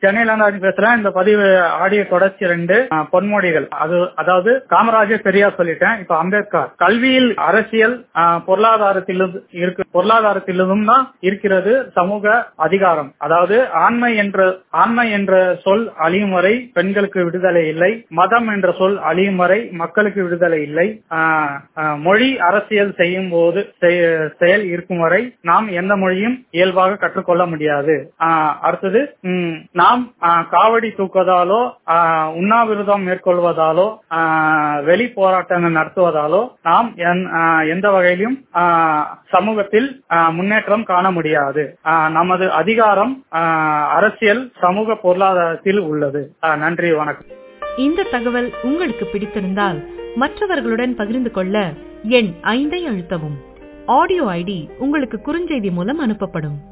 சென்னையில இருந்து பேசுறேன் இந்த பதிவு ஆடியோ தொடர்ச்சி ரெண்டு அஹ், பொன்மொழிகள் அது அதாவது காமராஜர் பெரியார் சொல்லிட்டேன் இப்ப அம்பேத்கர் கல்வியில் அரசியல் அஹ், பொருளாதாரத்திலும் இருக்கு பொருளாதாரத்திலும் தான் இருக்கிறது சமூக அதிகாரம் அதாவது ஆண்மை என்ற ஆண்மை என்ற சொல் அழியும் வரை பெண்களுக்கு விடுதலை இல்லை மதம் என்ற சொல் அழியும் வரை மக்களுக்கு விடுதலை இல்லை ஆஹ், ஆஹ், மொழி அரசியல் செய்யும் போது செய- செயல் இருக்கும் வரை நாம் எந்த மொழியும் இயல்பாக கற்றுக்கொள்ள முடியாது ஆஹ், அடுத்தது ம், நாம் ஆஹ், காவடி தூக்குவதாலோ ஆஹ், உண்ணாவிரதம் மேற்கொள்வதாலோ ஆஹ், வெளி போராட்டங்கள் நடத்துவதாலோ நாம் எந்- ஆஹ், எந்த வகையிலும் ஆஹ், சமூகத்தில் ஆஹ், முன்னேற்றம் காண முடியாது ஆஹ், நமது அதிகாரம் ஆஹ், அரசியல் சமூக பொருளாதாரத்தில் உள்ளது ஆஹ், நன்றி வணக்கம் இந்த தகவல் உங்களுக்கு பிடித்திருந்தால் மற்றவர்களுடன் பகிர்ந்து கொள்ள எண் ஐந்தை அழுத்தவும் ஆடியோ ஐடி உங்களுக்கு குறுஞ்செய்தி மூலம் அனுப்பப்படும்